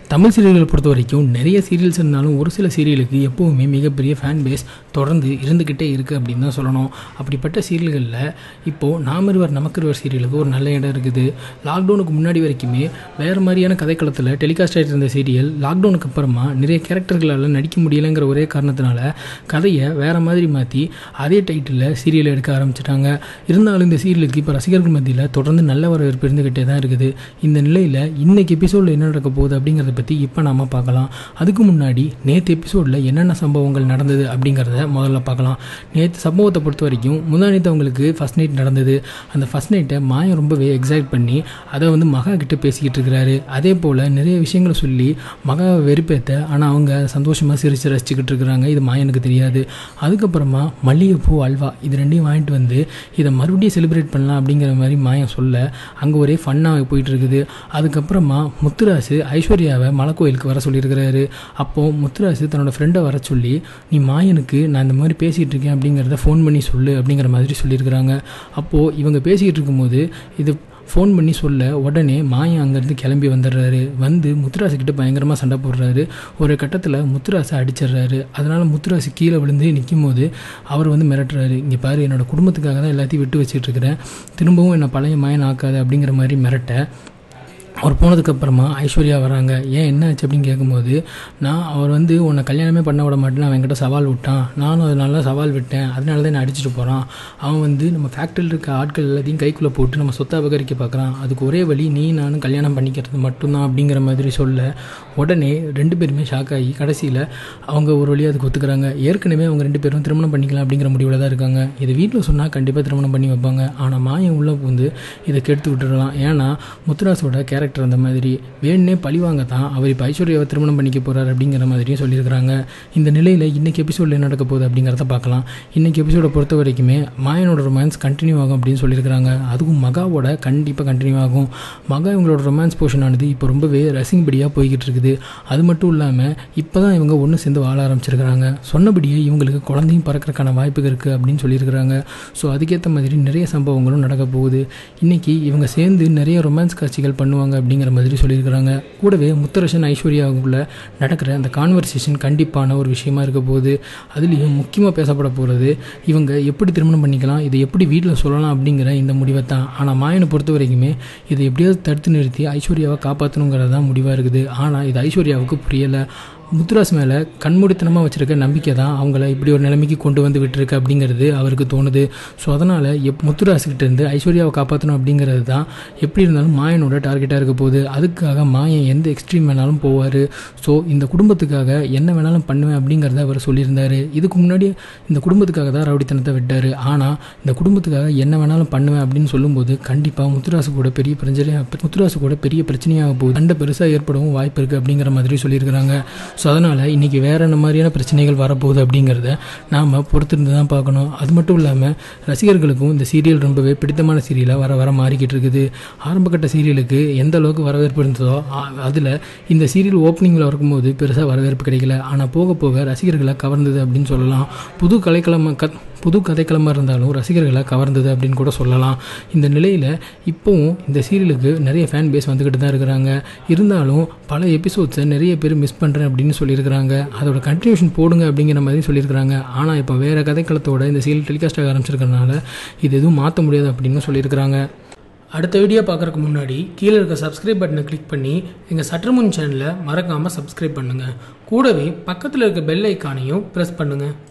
தமிழ் சீரியல்களை பொறுத்த வரைக்கும் நிறைய சீரியல்ஸ் இருந்தாலும் ஒரு சில சீரியலுக்கு எப்போவுமே மிகப்பெரிய ஃபேன் பேஸ் தொடர்ந்து இருந்துக்கிட்டே இருக்குது அப்படின்னு தான் சொல்லணும் அப்படிப்பட்ட சீரியல்களில் இப்போது நாமருவர் நமக்கருவர் சீரியலுக்கு ஒரு நல்ல இடம் இருக்குது லாக்டவுனுக்கு முன்னாடி வரைக்குமே வேறு மாதிரியான கதைக்களத்தில் டெலிகாஸ்ட் ஆகிட்டு இருந்த சீரியல் லாக்டவுனுக்கு அப்புறமா நிறைய கேரக்டர்களால் நடிக்க முடியலைங்கிற ஒரே காரணத்தினால கதையை வேறு மாதிரி மாற்றி அதே டைட்டிலில் சீரியல் எடுக்க ஆரம்பிச்சிட்டாங்க இருந்தாலும் இந்த சீரியலுக்கு இப்போ ரசிகர்கள் மத்தியில் தொடர்ந்து நல்ல வரவேற்பு இருந்துக்கிட்டே தான் இருக்குது இந்த நிலையில் இன்னைக்கு எபிசோடில் என்ன நடக்க போகுது அப்படிங்கிறத பற்றி இப்போ நாம பார்க்கலாம் அதுக்கு முன்னாடி நேற்று எபிசோடில் என்னென்ன சம்பவங்கள் நடந்தது அப்படிங்கிறத முதல்ல பார்க்கலாம் நேற்று சம்பவத்தை பொறுத்த வரைக்கும் முந்தானத்து அவங்களுக்கு ஃபஸ்ட் நைட் நடந்தது அந்த ஃபஸ்ட் நைட்டை மாயம் ரொம்பவே எக்ஸைட் பண்ணி அதை வந்து மகா கிட்ட பேசிக்கிட்டு இருக்கிறாரு அதே போல் நிறைய விஷயங்களை சொல்லி மகாவை வெறுப்பேற்ற ஆனால் அவங்க சந்தோஷமாக சிரித்து ரசிச்சுக்கிட்டு இருக்கிறாங்க இது மாயனுக்கு தெரியாது அதுக்கப்புறமா மல்லிகைப்பூ அல்வா இது ரெண்டையும் வாங்கிட்டு வந்து இதை மறுபடியும் செலிப்ரேட் பண்ணலாம் அப்படிங்கிற மாதிரி மாயம் சொல்ல அங்கே ஒரே ஃபன்னாக போயிட்டு இருக்குது அதுக்கப்புறமா முத்துராசு ஐஸ்வர்யாவை மலை கோயிலுக்கு வர சொல்லியிருக்கிறாரு அப்போது முத்துராசு தன்னோட ஃப்ரெண்டை வர சொல்லி நீ மாயனுக்கு நான் இந்த மாதிரி பேசிகிட்டு இருக்கேன் அப்படிங்கிறத ஃபோன் பண்ணி சொல்லு அப்படிங்கிற மாதிரி சொல்லியிருக்கிறாங்க அப்போது இவங்க பேசிக்கிட்டு இருக்கும்போது இது ஃபோன் பண்ணி சொல்ல உடனே மாயன் அங்கேருந்து கிளம்பி வந்துடுறாரு வந்து முத்துராசுக்கிட்ட பயங்கரமாக சண்டை போடுறாரு ஒரு கட்டத்தில் முத்துராசை அடிச்சிடுறாரு அதனால் முத்துராசு கீழே விழுந்து நிற்கும் போது அவர் வந்து மிரட்டுறாரு இங்கே பாரு என்னோட குடும்பத்துக்காக தான் எல்லாத்தையும் விட்டு வச்சுட்டு இருக்கிறேன் திரும்பவும் என்னை பழைய மாயன் ஆக்காது அப்படிங்கிற மாதிரி மிரட்ட அவர் போனதுக்கப்புறமா ஐஸ்வர்யா வராங்க ஏன் என்ன ஆச்சு அப்படின்னு கேட்கும்போது நான் அவர் வந்து உன்னை கல்யாணமே பண்ண விட மாட்டேன்னு அவன் என்கிட்ட சவால் விட்டான் நானும் அதனால சவால் விட்டேன் அதனால தான் என்னை அடிச்சுட்டு போகிறான் அவன் வந்து நம்ம ஃபேக்ட்ரியில் இருக்க ஆட்கள் எல்லாத்தையும் கைக்குள்ளே போட்டு நம்ம சொத்தை அபகரிக்க பார்க்குறான் அதுக்கு ஒரே வழி நீ நானும் கல்யாணம் பண்ணிக்கிறது மட்டும்தான் அப்படிங்கிற மாதிரி சொல்ல உடனே ரெண்டு பேருமே ஷாக் ஆகி கடைசியில் அவங்க ஒரு வழியாக அதுக்கு ஒத்துக்கிறாங்க ஏற்கனவே அவங்க ரெண்டு பேரும் திருமணம் பண்ணிக்கலாம் அப்படிங்கிற முடிவில் தான் இருக்காங்க இது வீட்டில் சொன்னால் கண்டிப்பாக திருமணம் பண்ணி வைப்பாங்க ஆனால் மாயம் உள்ளே வந்து இதை கெடுத்து விட்டுடலாம் ஏன்னா முத்துராசோட கேரக்டர் கேரக்டர் அந்த மாதிரி வேணுனே பழிவாங்க தான் அவர் இப்போ ஐஸ்வர்யாவை திருமணம் பண்ணிக்க போகிறார் அப்படிங்கிற மாதிரியும் சொல்லியிருக்கிறாங்க இந்த நிலையில் இன்றைக்கி எபிசோடில் என்ன நடக்க போகுது அப்படிங்கிறத பார்க்கலாம் இன்றைக்கி எபிசோடை பொறுத்த வரைக்குமே மாயனோட ரொமான்ஸ் கண்டினியூ ஆகும் அப்படின்னு சொல்லியிருக்கிறாங்க அதுவும் மகாவோட கண்டிப்பாக கண்டினியூ ஆகும் மகா இவங்களோட ரொமான்ஸ் போர்ஷன் ஆனது இப்போ ரொம்பவே ரசிங்படியாக போய்கிட்டு இருக்குது அது மட்டும் இல்லாமல் இப்போ தான் இவங்க ஒன்று சேர்ந்து வாழ ஆரம்பிச்சிருக்கிறாங்க சொன்னபடியே இவங்களுக்கு குழந்தையும் பறக்கிறதுக்கான வாய்ப்புகள் இருக்குது அப்படின்னு சொல்லியிருக்கிறாங்க ஸோ அதுக்கேற்ற மாதிரி நிறைய சம்பவங்களும் நடக்க போகுது இன்றைக்கி இவங்க சேர்ந்து நிறைய ரொமான்ஸ் காட்சிகள் பண்ணுவாங்க அப்படிங்கிற மாதிரி சொல்லியிருக்கிறாங்க கூடவே முத்தரசன் ஐஸ்வர்யாவுக்குள்ள நடக்கிற அந்த கான்வர்சேஷன் கண்டிப்பான ஒரு விஷயமா இருக்க போகுது அதுலேயும் முக்கியமாக பேசப்பட போகிறது இவங்க எப்படி திருமணம் பண்ணிக்கலாம் இதை எப்படி வீட்டில் சொல்லலாம் அப்படிங்கிற இந்த முடிவை தான் ஆனால் மாயனை பொறுத்த வரைக்குமே இதை எப்படியாவது தடுத்து நிறுத்தி ஐஸ்வர்யாவை காப்பாற்றணுங்கிறது தான் முடிவாக இருக்குது ஆனால் இது ஐஸ்வர்யாவுக்கு புரியலை முத்துராஸ் மேலே கண்மூடித்தனமாக வச்சுருக்க நம்பிக்கை தான் அவங்கள இப்படி ஒரு நிலைமைக்கு கொண்டு வந்து விட்டுருக்கு அப்படிங்கிறது அவருக்கு தோணுது ஸோ அதனால் எப் முத்துராசுக்கிட்ட இருந்து ஐஸ்வர்யாவை காப்பாற்றணும் அப்படிங்கிறது தான் எப்படி இருந்தாலும் மாயனோட டார்கெட்டாக இருக்க போகுது அதுக்காக மாயன் எந்த எக்ஸ்ட்ரீம் வேணாலும் போவார் ஸோ இந்த குடும்பத்துக்காக என்ன வேணாலும் பண்ணுவேன் அப்படிங்கிறத அவர் சொல்லியிருந்தார் இதுக்கு முன்னாடி இந்த குடும்பத்துக்காக தான் ரவுடித்தனத்தை விட்டார் ஆனால் இந்த குடும்பத்துக்காக என்ன வேணாலும் பண்ணுவேன் அப்படின்னு சொல்லும்போது கண்டிப்பாக முத்துராசு கூட பெரிய பிரச்சனையாக முத்துராசு கூட பெரிய பிரச்சனையாக போகுது சண்டை பெருசாக ஏற்படவும் வாய்ப்பு இருக்குது அப்படிங்கிற மாதிரி சொல்லியிருக்கிறாங்க ஸோ அதனால் இன்றைக்கி வேறு என்ன மாதிரியான பிரச்சனைகள் வரப்போகுது அப்படிங்கிறத நாம் பொறுத்திருந்து தான் பார்க்கணும் அது மட்டும் இல்லாமல் ரசிகர்களுக்கும் இந்த சீரியல் ரொம்பவே பிடித்தமான சீரியலாக வர வர மாறிக்கிட்டு இருக்குது ஆரம்பகட்ட சீரியலுக்கு எந்த அளவுக்கு வரவேற்பு இருந்ததோ அதில் இந்த சீரியல் ஓப்பனிங்கில் இருக்கும்போது பெருசாக வரவேற்பு கிடைக்கல ஆனால் போக போக ரசிகர்களை கவர்ந்தது அப்படின்னு சொல்லலாம் புது கலைக்களம க புது கதைக்களமாக இருந்தாலும் ரசிகர்களை கவர்ந்தது அப்படின்னு கூட சொல்லலாம் இந்த நிலையில் இப்போவும் இந்த சீரியலுக்கு நிறைய ஃபேன் பேஸ் வந்துக்கிட்டு தான் இருக்கிறாங்க இருந்தாலும் பல எபிசோட்ஸை நிறைய பேர் மிஸ் பண்ணுறேன் அப்படின்னு சொல்லியிருக்கிறாங்க அதோட கண்டினியூஷன் போடுங்க அப்படிங்கிற மாதிரி சொல்லியிருக்கிறாங்க ஆனால் இப்போ வேறு கதைக்களத்தோட இந்த சீரியல் டெலிகாஸ்ட் ஆக ஆரம்பிச்சிருக்கிறனால இது எதுவும் மாற்ற முடியாது அப்படின்னு சொல்லியிருக்கிறாங்க அடுத்த வீடியோ பார்க்குறதுக்கு முன்னாடி கீழே இருக்க சப்ஸ்கிரைப் பட்டனை கிளிக் பண்ணி எங்கள் சற்றுமுன் சேனலை மறக்காமல் சப்ஸ்கிரைப் பண்ணுங்கள் கூடவே பக்கத்தில் இருக்க பெல் ஐக்கானையும் ப்ரெஸ் பண்ணுங்கள்